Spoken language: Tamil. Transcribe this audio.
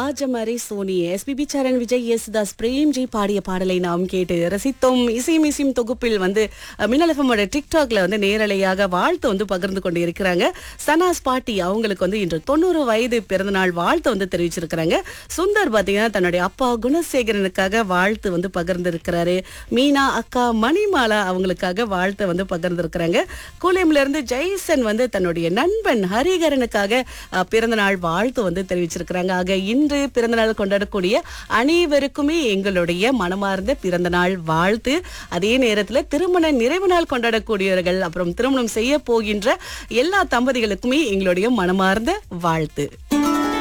ராஜமரி சோனி எஸ்பிபி சரண் விஜய் யேசுதாஸ் பிரேம்ஜி பாடிய பாடலை நாம் கேட்டு ரசித்தோம் இசையும் இசையும் தொகுப்பில் வந்து அஹ், மின்னல் எஃப்எம்மோட டிக்டாக்ல வந்து நேரலையாக வாழ்த்து வந்து பகிர்ந்து கொண்டு இருக்கிறாங்க சனாஸ் பாட்டி அவங்களுக்கு வந்து இன்று தொண்ணூறு வயது பிறந்தநாள் வாழ்த்து வந்து தெரிவிச்சிருக்கிறாங்க சுந்தர் பாத்தீங்கன்னா தன்னுடைய அப்பா குணசேகரனுக்காக வாழ்த்து வந்து பகிர்ந்திருக்கிறாரு மீனா அக்கா மணிமாலா அவங்களுக்காக வாழ்த்து வந்து பகிர்ந்திருக்கிறாங்க கூலியம்ல இருந்து ஜெய்சன் வந்து தன்னுடைய நண்பன் ஹரிகரனுக்காக அஹ், பிறந்தநாள் வாழ்த்து வந்து தெரிவிச்சிருக்கிறாங்க ஆக இன்று பிறந்தநாள் கொண்டாடக்கூடிய அனைவருக்குமே எங்களுடைய மனமார்ந்த பிறந்தநாள் வாழ்த்து அதே நேரத்துல திருமண நிறைவு நாள் கொண்டாடக்கூடியவர்கள் அப்புறம் திருமணம் செய்ய போகின்ற எல்லா தம்பதிகளுக்குமே எங்களுடைய மனமார்ந்த வாழ்த்து